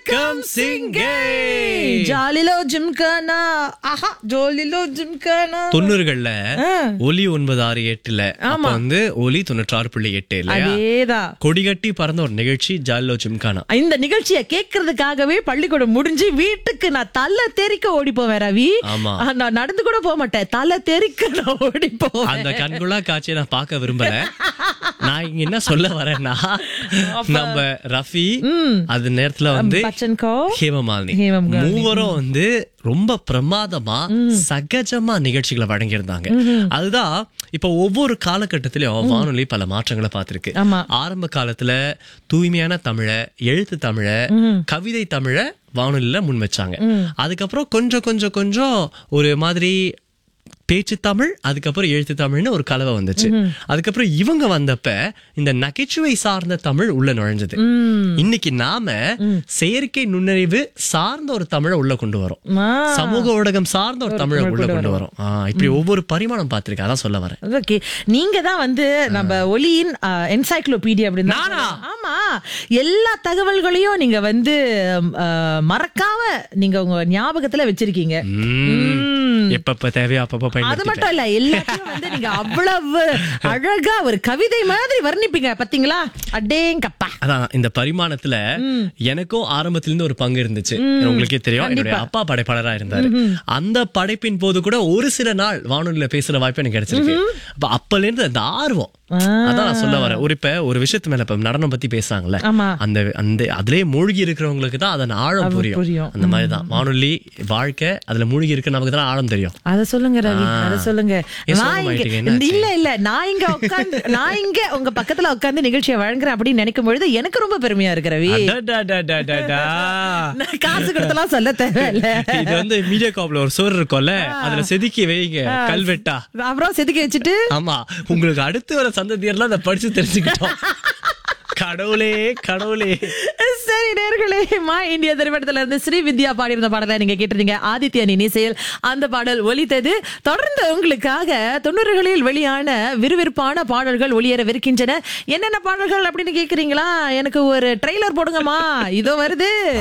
வணக்கம் சிங்கே ஜாலிலோ ஜிம்கானா ஆஹா ஜோலிலோ ஜிம்கானா தொண்ணூறுகள்ல ஒலி ஒன்பது ஆறு எட்டுல அப்ப வந்து ஒலி தொண்ணூற்றாறு புள்ளி எட்டு இல்லையா அதேதான் கொடிகட்டி பறந்த ஒரு நிகழ்ச்சி ஜாலிலோ ஜிம்கானா இந்த நிகழ்ச்சியை கேட்கறதுக்காகவே பள்ளிக்கூடம் முடிஞ்சு வீட்டுக்கு நான் தலை தெறிக்க ஓடி போவேன் ரவி ஆமா. ஆ, நான் நடந்து கூட போக மாட்டேன் தலை தெறிக்க நான் ஓடி போவேன் அந்த கண்குள்ளா காட்சியை நான் பார்க்க விரும்பல நான் இங்க என்ன சொல்ல வரேன்னா நம்ம ரஃபி அது நேரத்துல வந்து பச்சன் கோ ஹேமமாலினி ஹேமமாலினி. மூவரும் வந்து ரொம்ப பிரமாதமா சகஜமா நிகழ்ச்சிகளை வழங்கியிருந்தாங்க அதுதான் இப்ப ஒவ்வொரு காலகட்டத்திலயும் வானொலி பல மாற்றங்களை பார்த்திருக்கு ஆமா. ஆரம்ப காலத்துல தூய்மையான தமிழ எழுத்து தமிழ கவிதை தமிழ வானொலியில முன் வச்சாங்க அதுக்கப்புறம் கொஞ்சம் கொஞ்சம் கொஞ்சம் ஒரு மாதிரி பேச்சு தமிழ் அதுக்கப்புறம் எழுத்து தமிழ்னு ஒரு கலவை வந்துச்சு அதுக்கப்புறம் இவங்க வந்தப்ப இந்த நகைச்சுவை சார்ந்த தமிழ் உள்ள நுழைஞ்சது இன்னைக்கு நாம செயற்கை நுண்ணறிவு சார்ந்த ஒரு தமிழை உள்ள கொண்டு வரோம் ஆ, சமூக ஊடகம் சார்ந்த ஒரு தமிழை உள்ள கொண்டு வரோம் ஆ, இப்படி ஒவ்வொரு பரிமாணம் பார்த்திருக்கேன் அதான் சொல்ல வரேன் ஓகே நீங்க தான் வந்து நம்ம ஒலியின் என்சைக்ளோபீடியா அப்படின்னு தான் நானா? சொல்றேன். ஆமா எல்லா தகவல்களையும் நீங்க வந்து ஆ, மறக்காம நீங்க உங்க ஞாபகத்துல வச்சிருக்கீங்க ம். எப்பப்ப தேவையோ அப்பப்ப அது பயன்படுத்திட்டேன் மட்டும் இல்ல எல்லாத்தையும் வந்து நீங்க அவ்வளவு அழகா ஒரு கவிதை மாதிரி வர்ணிப்பீங்க பாத்தீங்களா அடேங்கப்பா அதான் இந்த பரிமாணத்துல எனக்கும் ஆரம்பத்துல இருந்து ஒரு பங்கு இருந்துச்சு உங்களுக்கே தெரியும் என்னுடைய அப்பா படைப்பாளரா இருந்தாரு அந்த படைப்பின் போது கூட ஒரு சில நாள் வானொலியில பேசுற வாய்ப்பு எனக்கு கிடைச்சிருக்கு அப்ப அப்பல இருந்து அந்த ஆர்வம் அதான் நான் சொல்ல வரேன் ஒரு இப்ப ஒரு விஷயத்து மேல இப்ப நடனம் பத்தி பேசுறாங்கல்ல ஆமா. அந்த அந்த அதுலயே மூழ்கி இருக்கிறவங்களுக்கு தான் அதன் ஆழம் புரியும் புரியும். அந்த மாதிரிதான் வானொலி வாழ்க்கை அதுல மூழ்கி இருக்க நமக்கு தான் ஆழம் தெரியும் அத சொல்லுங்க ரவி அத சொல்லுங்க ஏன் நான் சோகமாயிட்டீங்க? இங்க என்னாச்சு? இல்ல இல்ல நான் இங்க உட்கார்ந்து நான் இங்க உங்க பக்கத்துல உட்கார்ந்து நிகழ்ச்சியை வழங்குறேன் அப்படின்னு நினைக்கும் பொழுது எனக்கு ரொம்ப பெருமையா இருக்கு ரவி அடடடடடடா. நான் காசு கொடுத்தலாம் சொல்ல தேவையில்ல இது வந்து மீடியா காப்ல ஒரு சோறு இருக்கும்ல அதுல செதுக்கி வைங்க கல்வெட்டா அப்புறம் செதுக்கி வச்சுட்டு ஆமா உங்களுக்கு அடுத்து வர சந்ததியர்லாம் அதை படிச்சு தெரிஞ்சுக்கிட்டோம் கடவுளே கடவுளே சரி நேர்களே மா இந்தியா திரைப்படத்துல இருந்து ஸ்ரீ வித்யா பாடியிருந்த பாடலை நீங்க கேட்டிருந்தீங்க ஆதித்யன் இசையில் அந்த பாடல் ஒலித்தது தொடர்ந்து உங்களுக்காக தொண்ணூறுகளில் வெளியான விறுவிறுப்பான பாடல்கள் ஒளியேறவிருக்கின்றன என்னென்ன பாடல்கள் அப்படின்னு கேக்குறீங்களா எனக்கு ஒரு ட்ரெய்லர் போடுங்கம்மா இதோ வருது